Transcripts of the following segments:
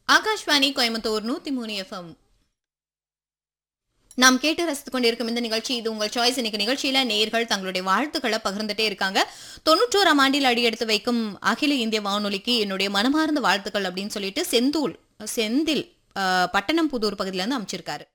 ஆகாஷ்வாணி கோயம்புத்தூர் நூத்தி மூணு எஃப்எம் நாம் கேட்டு ரசித்துக் கொண்டிருக்கும் இந்த நிகழ்ச்சி இது உங்கள் சாய்ஸ் இன்னைக்கு நிகழ்ச்சியில நேயர்கள் தங்களுடைய வாழ்த்துக்களை பகிர்ந்துட்டே இருக்காங்க தொண்ணூற்றோராம் ஆண்டில் அடியெடுத்து வைக்கும் அகில இந்திய வானொலிக்கு என்னுடைய மனமார்ந்த வாழ்த்துக்கள் அப்படின்னு சொல்லிட்டு செந்தூல் செந்தில் அஹ், பட்டணம் புதூர் பகுதியில இருந்து அமைச்சிருக்காரு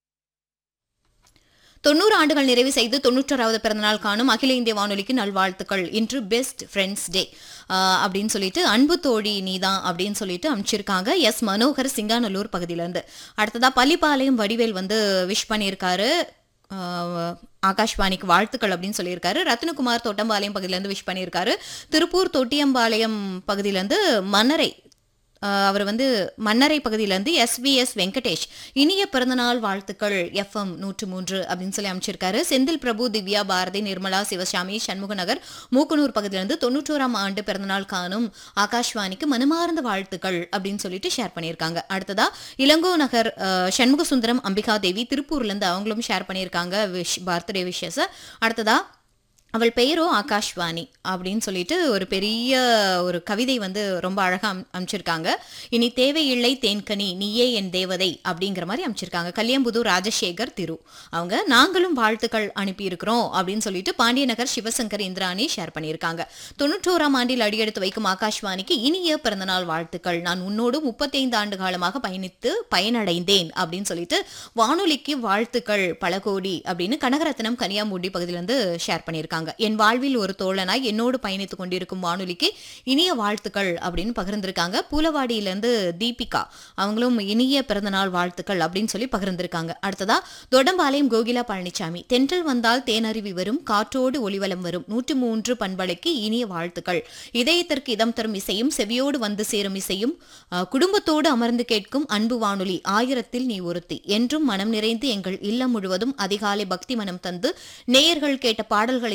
தொண்ணூறு ஆண்டுகள் நிறைவு செய்து தொண்ணூற்றோராவது பிறந்தநாள் காணும் அகில இந்திய வானொலிக்கு நல்வாழ்த்துக்கள் இன்று பெஸ்ட் ஃப்ரெண்ட்ஸ் டே அப்படின்னு சொல்லிட்டு அன்பு தோழி நீதான் அப்படின்னு சொல்லிட்டு அமைச்சிருக்காங்க எஸ் மனோகர் சிங்காநல்லூர் பகுதியிலேருந்து அடுத்ததா பள்ளிப்பாளையம் வடிவேல் வந்து விஷ் பண்ணியிருக்காரு ஆஹ், ஆகாஷ்வாணிக்கு வாழ்த்துக்கள் அப்படின்னு சொல்லியிருக்காரு ரத்னகுமார் தோட்டம்பாளையம் பகுதியிலேருந்து விஷ் பண்ணியிருக்காரு திருப்பூர் தொட்டியம்பாளையம் பகுதியிலேருந்து மன்னரை ஆஹ் அவர் வந்து மன்னரை பகுதியிலேருந்து எஸ்விஎஸ் வெங்கடேஷ் இனிய பிறந்தநாள் வாழ்த்துக்கள் எஃப்எம் நூற்று மூன்று அப்படின்னு சொல்லி அமைச்சிருக்காரு செந்தில் பிரபு திவ்யா பாரதி நிர்மலா சிவசாமி சண்முகநகர் மூக்கனூர் பகுதியிலேருந்து தொண்ணூற்றோராம் ஆண்டு பிறந்தநாள் காணும் ஆகாஷ்வாணிக்கு மனமார்ந்த வாழ்த்துக்கள் அப்படின்னு சொல்லிட்டு ஷேர் பண்ணியிருக்காங்க அடுத்ததா இளங்கோ நகர் ஆஹ், சண்முக சுந்தரம் அம்பிகா தேவி திருப்பூர்லேருந்து அவங்களும் ஷேர் பண்ணியிருக்காங்க விஷ் பர்த்டே விஷஸை அடுத்ததா அவள் பெயரோ ஆகாஷ்வாணி அப்படின்னு சொல்லிட்டு ஒரு பெரிய ஒரு கவிதை வந்து ரொம்ப அழகா அம் அமைச்சிருக்காங்க இனி தேவையில்லை தேன்கனி நீயே என் தேவதை அப்படிங்கிற மாதிரி அமைச்சிருக்காங்க கல்யாம்புதூர் ராஜசேகர் திரு அவங்க நாங்களும் வாழ்த்துக்கள் அனுப்பியிருக்கிறோம் அப்படின்னு சொல்லிட்டு பாண்டியநகர் சிவசங்கர் இந்திராணி ஷேர் பண்ணியிருக்காங்க தொண்ணூற்றோராம் ஆண்டில் அடியெடுத்து வைக்கும் ஆகாஷ்வாணிக்கு இனிய பிறந்தநாள் வாழ்த்துக்கள் நான் உன்னோடு முப்பத்தைந்து ஆண்டு காலமாக பயணித்து பயனடைந்தேன் அப்படின்னு சொல்லிட்டு வானொலிக்கு வாழ்த்துக்கள் பல கோடி அப்படின்னு கனகரத்னம் கனியாமூடி பகுதியிலிருந்து ஷேர் பண்ணியிருக்காங்க என் வாழ்வில் ஒரு தோழனாய் என்னோடு பயணித்துக் கொண்டிருக்கும் வானொலிக்கு இனிய வாழ்த்துக்கள் அப்படின்னு பகிர்ந்திருக்காங்க பூலவாடியிலேருந்து தீபிகா அவங்களும் இனிய பிறந்தநாள் வாழ்த்துக்கள் அப்படின்னு சொல்லி பகிர்ந்திருக்காங்க அடுத்ததா தொடம்பாளையம் கோகிலா பழனிசாமி தென்றல் வந்தால் தேனருவி வரும் காற்றோடு ஒளிவலம் வரும் நூற்று மூன்று பண்பலைக்கு இனிய வாழ்த்துக்கள் இதயத்திற்கு இதம் தரும் இசையும் செவியோடு வந்து சேரும் இசையும் அஹ், குடும்பத்தோடு அமர்ந்து கேட்கும் அன்பு வானொலி ஆயிரத்தில் நீ ஒருத்தி என்றும் மனம் நிறைந்து எங்கள் இல்லம் முழுவதும் அதிகாலை பக்தி மனம் தந்து நேயர்கள் கேட்ட பாடல்களை